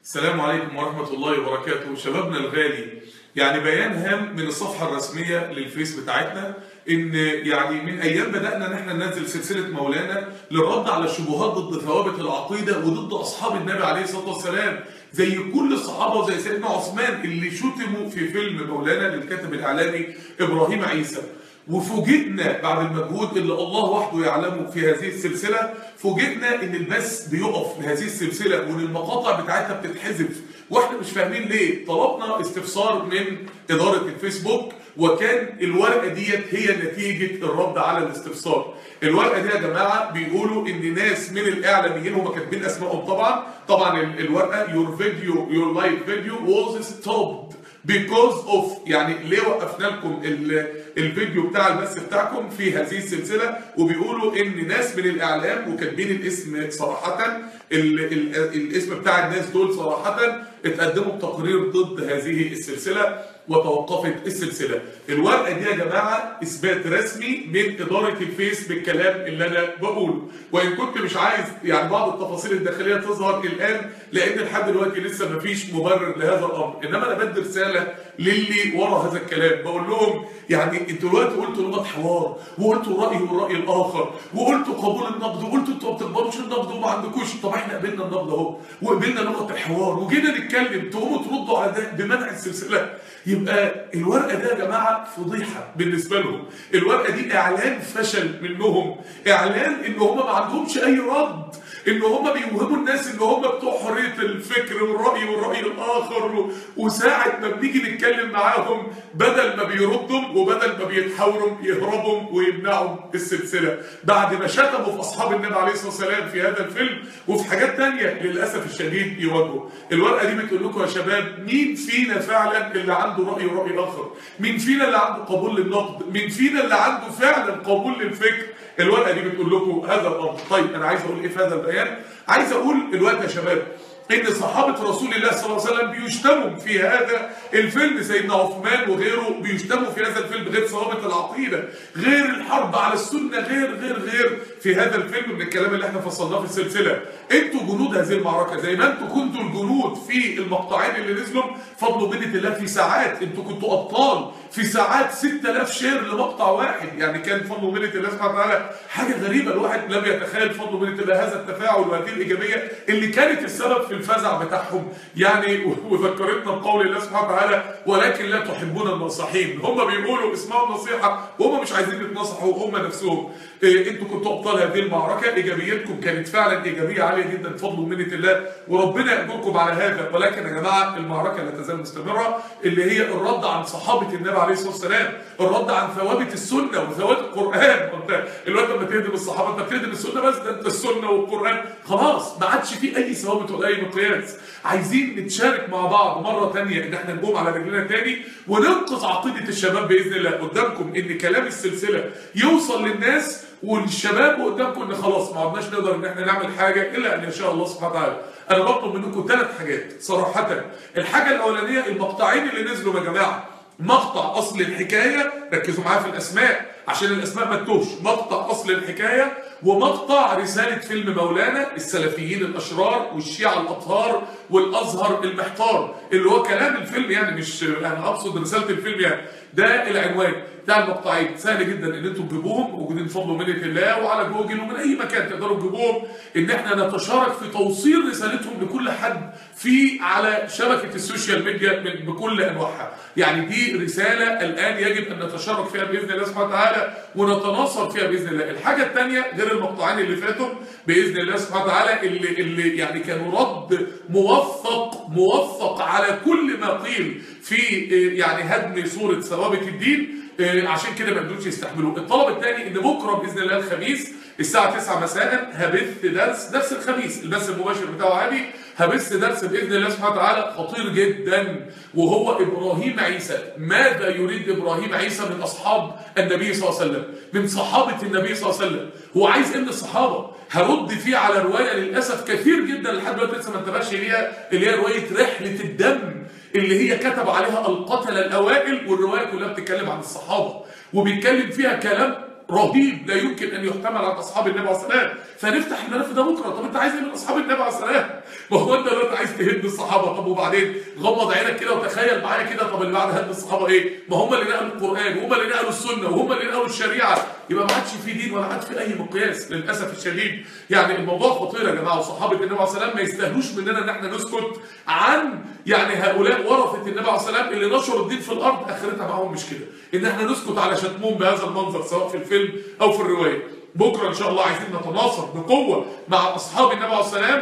السلام عليكم ورحمة الله وبركاته شبابنا الغالي يعني بيان هام من الصفحة الرسمية للفيس بتاعتنا ان يعني من ايام بدأنا ان احنا ننزل سلسلة مولانا للرد على الشبهات ضد ثوابت العقيدة وضد اصحاب النبي عليه الصلاة والسلام زي كل الصحابة وزي سيدنا عثمان اللي شتموا في فيلم مولانا للكاتب الاعلامي ابراهيم عيسى وفوجئنا بعد المجهود اللي الله وحده يعلمه في هذه السلسلة فوجئنا ان البث بيقف لهذه السلسلة وان المقاطع بتاعتها بتتحذف واحنا مش فاهمين ليه طلبنا استفسار من ادارة الفيسبوك وكان الورقة ديت هي نتيجة الرد على الاستفسار الورقة دي يا جماعة بيقولوا ان ناس من الاعلاميين هم كاتبين اسمائهم طبعا طبعا الورقة your video your live video was stopped because of يعني ليه وقفنا لكم الفيديو بتاع البث بتاعكم في هذه السلسله وبيقولوا ان ناس من الاعلام وكاتبين الاسم صراحه ال ال الاسم بتاع الناس دول صراحه اتقدموا بتقرير ضد هذه السلسله وتوقفت السلسله. الورقه دي يا جماعه اثبات رسمي من اداره الفيس بالكلام اللي انا بقوله وان كنت مش عايز يعني بعض التفاصيل الداخليه تظهر الان لان لحد دلوقتي لسه ما فيش مبرر لهذا الامر انما انا بدي رساله للي ورا هذا الكلام بقول لهم يعني انتوا دلوقتي قلتوا لغه حوار وقلتوا الراي والراي الاخر وقلتوا قبول النقد وقلتوا انتوا ما بتقبلوش النقد وما عندكوش طب احنا قبلنا النقد اهو وقبلنا لغه الحوار وجينا نتكلم تقوموا تردوا على ده بمنع السلسله يبقى الورقه دي يا جماعه فضيحه بالنسبه لهم الورقه دي اعلان فشل منهم اعلان ان هم ما عندهمش اي رد ان هم بيوهموا الناس ان هم بتوع حريه الفكر والراي والراي الاخر وساعه ما بنيجي نتكلم معاهم بدل ما بيردوا وبدل ما بيتحاوروا يهربوا ويمنعوا السلسله بعد ما شتموا في اصحاب النبي عليه الصلاه والسلام في هذا الفيلم وفي حاجات تانية للاسف الشديد يواجهوا الورقه دي بتقول لكم يا شباب مين فينا فعلا اللي عنده راي وراي اخر مين فينا اللي عنده قبول للنقد مين فينا اللي عنده فعلا قبول للفكر الورقه دي بتقول لكم هذا الامر طيب انا عايز اقول ايه في هذا البيان عايز اقول الوقت يا شباب ان صحابه رسول الله صلى الله عليه وسلم بيشتموا في هذا الفيلم سيدنا عثمان وغيره بيشتموا في هذا الفيلم غير ثوابت العقيده غير الحرب على السنه غير غير غير في هذا الفيلم من الكلام اللي احنا فصلناه في السلسله انتوا جنود هذه المعركه زي ما انتوا كنتوا الجنود في المقطعين اللي نزلوا فضلوا منة الله في ساعات انتوا كنتوا ابطال في ساعات 6000 شير لمقطع واحد يعني كان فضل منة الله سبحانه وتعالى حاجه غريبه الواحد لم يتخيل فضل منة الله هذا التفاعل وهذه الايجابيه اللي كانت السبب في الفزع بتاعهم يعني وذكرتنا بقول الله سبحانه وتعالى ولكن لا تحبون الناصحين هم بيقولوا اسمها النصيحه وهم مش عايزين يتنصحوا هم نفسهم إيه انتوا كنتوا ابطال هذه المعركه ايجابيتكم كانت فعلا ايجابيه عاليه جدا بفضل ومنه الله وربنا ياجركم على هذا ولكن يا جماعه المعركه لا تزال مستمره اللي هي الرد عن صحابه النبي عليه الصلاه والسلام الرد عن ثوابت السنه وثوابت القران انت الوقت لما تهدم الصحابه انت بتهدم السنه بس ده انت السنه والقران خلاص ما عادش في اي ثوابت ولا اي مقياس عايزين نتشارك مع بعض مره ثانيه ان احنا نقوم على رجلنا تاني وننقذ عقيده الشباب باذن الله قدامكم ان كلام السلسله يوصل للناس والشباب قدامكم ان خلاص ما عدناش نقدر ان احنا نعمل حاجه الا ان يشاء الله سبحانه وتعالى انا بطلب منكم ثلاث حاجات صراحه الحاجه الاولانيه المقطعين اللي نزلوا يا جماعه مقطع اصل الحكايه ركزوا معايا في الاسماء عشان الاسماء ما تتوهش مقطع اصل الحكايه ومقطع رساله فيلم مولانا السلفيين الاشرار والشيعه الاطهار والازهر المحتار اللي هو كلام الفيلم يعني مش انا اقصد رساله الفيلم يعني ده العنوان بتاع المقطعين سهل جدا ان انتم تجيبوهم موجودين بفضل ومنه الله وعلى جوجل ومن اي مكان تقدروا تجيبوهم ان احنا نتشارك في توصيل رسالتهم لكل حد في على شبكه السوشيال ميديا بكل انواعها يعني دي رساله الان يجب ان نتشارك فيها باذن الله سبحانه وتعالى ونتناصر فيها باذن الله الحاجه الثانيه غير المقطعين اللي فاتوا باذن الله سبحانه وتعالى اللي اللي يعني كانوا رد موثق موثق على كل ما قيل في يعني هدم صوره ثوابت الدين عشان كده ما قدروش يستحملوه الطلب الثاني ان بكره باذن الله الخميس الساعه 9 مساء هبث درس درس الخميس البث المباشر بتاعه عادي هبث درس باذن الله سبحانه وتعالى خطير جدا وهو ابراهيم عيسى ماذا يريد ابراهيم عيسى من اصحاب النبي صلى الله عليه وسلم من صحابه النبي صلى الله عليه وسلم هو عايز ايه من الصحابه هرد فيه على روايه للاسف كثير جدا لحد دلوقتي لسه ما انتبهش ليها اللي هي روايه رحله الدم اللي هي كتب عليها القتله الاوائل والروايه كلها بتتكلم عن الصحابه وبيتكلم فيها كلام رهيب لا يمكن ان يحتمل عن اصحاب النبي عليه السلام فنفتح الملف ده بكره طب انت عايز ايه من اصحاب النبي عليه السلام ما هو انت دلوقتي عايز تهد الصحابه طب وبعدين غمض عينك كده وتخيل معايا كده طب اللي بعد هد الصحابه ايه ما هم اللي نقلوا القران وهم اللي نقلوا السنه وهم اللي نقلوا الشريعه يبقى ما عادش في دين ولا عاد في اي مقياس للاسف الشديد يعني الموضوع خطير يا جماعه وصحابه النبي عليه السلام ما يستاهلوش مننا ان احنا نسكت عن يعني هؤلاء ورثه النبي عليه السلام اللي نشروا الدين في الارض اخرتها معاهم مش كده ان احنا نسكت على شتمهم بهذا المنظر سواء في الفيلم او في الروايه بكره ان شاء الله عايزين نتناصر بقوه مع اصحاب النبي عليه السلام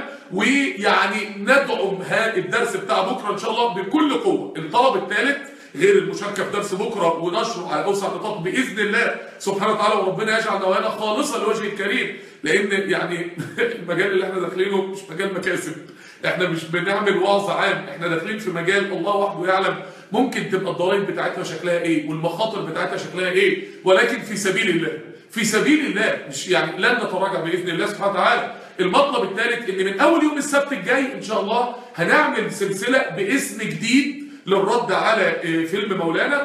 ويعني ندعم هذا الدرس بتاع بكره ان شاء الله بكل قوه الطلب الثالث غير المشاركه في درس بكره ونشره على اوسع نطاق باذن الله سبحانه وتعالى وربنا يجعل نوايانا خالصه لوجه الكريم لان يعني المجال اللي احنا داخلينه مش مجال مكاسب احنا مش بنعمل وعظ عام احنا داخلين في مجال الله وحده يعلم ممكن تبقى الضرائب بتاعتها شكلها ايه والمخاطر بتاعتها شكلها ايه ولكن في سبيل الله في سبيل الله مش يعني لن نتراجع باذن الله سبحانه وتعالى المطلب الثالث ان من اول يوم السبت الجاي ان شاء الله هنعمل سلسله باسم جديد للرد على فيلم مولانا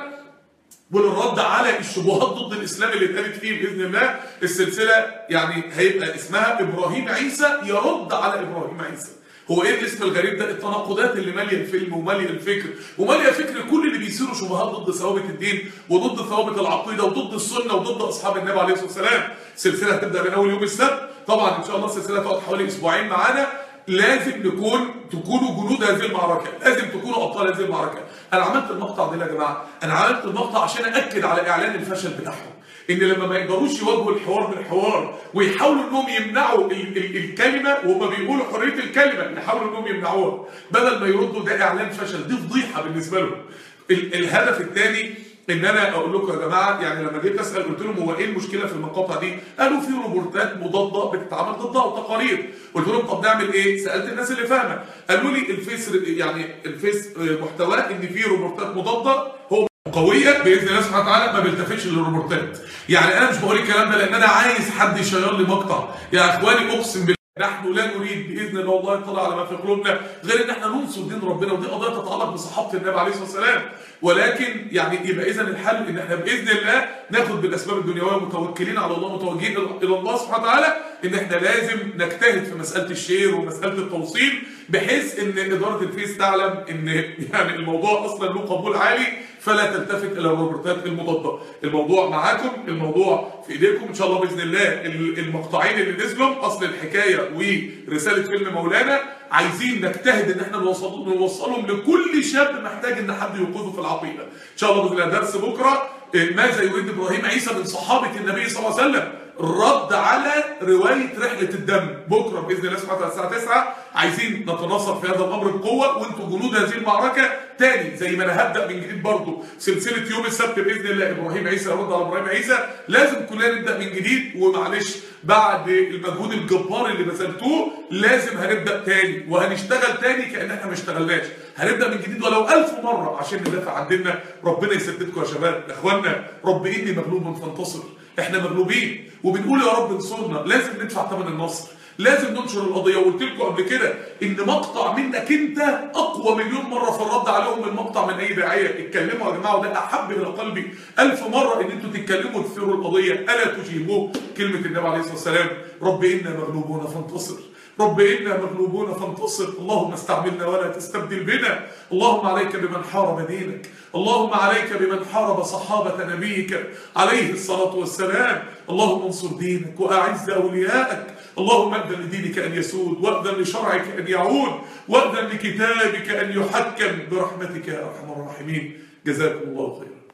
وللرد على الشبهات ضد الاسلام اللي اتقالت فيه باذن الله السلسله يعني هيبقى اسمها ابراهيم عيسى يرد على ابراهيم عيسى هو ايه الاسم الغريب ده التناقضات اللي ماليه الفيلم وماليه الفكر وماليه فكر كل اللي بيثيروا شبهات ضد ثوابت الدين وضد ثوابت العقيده وضد السنه وضد اصحاب النبي عليه الصلاه والسلام سلسله هتبدا من اول يوم السبت طبعا ان شاء الله السلسله هتقعد حوالي اسبوعين معانا لازم نكون تكونوا جنود هذه المعركه لازم تكونوا ابطال هذه المعركه انا عملت المقطع ده يا جماعه انا عملت المقطع عشان اكد على اعلان الفشل بتاعهم ان لما ما يقدروش يواجهوا الحوار بالحوار ويحاولوا انهم يمنعوا ال ال الكلمه وهم بيقولوا حريه الكلمه يحاولوا انهم يمنعوها بدل ما يردوا ده اعلان فشل دي فضيحه بالنسبه لهم ال الهدف الثاني ان انا اقول لكم يا جماعه يعني لما جيت اسال قلت لهم هو ايه المشكله في المقاطع دي؟ قالوا في روبورتات مضاده بتتعمل ضدها وتقارير قلت لهم طب نعمل ايه؟ سالت الناس اللي فاهمه قالوا لي الفيس يعني الفيس محتواه ان في روبورتات مضاده هو قويه باذن الله سبحانه وتعالى ما بيلتفتش للروبورتات يعني انا مش بقول الكلام ده لان انا عايز حد يشير لي مقطع يا اخواني اقسم بالله نحن لا نريد باذن الله الله يطلع على ما في قلوبنا غير ان احنا ننصر دين ربنا ودي قضيه تتعلق بصحابه النبي عليه الصلاه والسلام ولكن يعني يبقى اذا الحل ان احنا باذن الله ناخد بالاسباب الدنيويه متوكلين على الله متوجهين الى الله سبحانه وتعالى ان احنا لازم نجتهد في مساله الشير ومساله التوصيل بحيث ان اداره الفيس تعلم ان يعني الموضوع اصلا له قبول عالي فلا تلتفت الى الروبورتات المضاده الموضوع معاكم الموضوع في ايديكم ان شاء الله باذن الله المقطعين اللي نزلوا اصل الحكايه ورساله فيلم مولانا عايزين نجتهد ان احنا نوصل نوصلهم لكل شاب محتاج ان حد ينقذه في العقيده ان شاء الله باذن الله درس بكره ماذا يريد ابراهيم عيسى من صحابه النبي صلى الله عليه وسلم الرد على روايه رحله الدم بكره باذن الله سبحانه وتعالى الساعه 9 عايزين نتناصر في هذا الامر بقوه وانتم جنود هذه المعركه تاني زي ما انا هبدا من جديد برضه سلسله يوم السبت باذن الله ابراهيم عيسى يرد على ابراهيم عيسى لازم كلنا نبدا من جديد ومعلش بعد المجهود الجبار اللي بذلتوه لازم هنبدا تاني وهنشتغل تاني كان احنا ما اشتغلناش هنبدا من جديد ولو ألف مره عشان ندافع عن ديننا ربنا يسددكم يا شباب يا اخوانا رب اني مغلوب فانتصر احنا مغلوبين وبنقول يا رب انصرنا لازم ندفع ثمن النصر لازم ننشر القضيه وقلت لكم قبل كده ان مقطع منك انت اقوى مليون مره في الرد عليهم من مقطع من اي داعيه اتكلموا يا جماعه وده احب الى قلبي ألف مره ان انتوا تتكلموا وتثيروا القضيه الا تجيبوه كلمه النبي عليه الصلاه والسلام رب انا مغلوبون فانتصر رب إنا مغلوبون فانتصر اللهم استعملنا ولا تستبدل بنا اللهم عليك بمن حارب دينك اللهم عليك بمن حارب صحابة نبيك عليه الصلاة والسلام اللهم انصر دينك وأعز أولياءك اللهم أذن لدينك أن يسود وأذن لشرعك أن يعود وأذن لكتابك أن يحكم برحمتك يا أرحم الراحمين جزاكم الله خيرا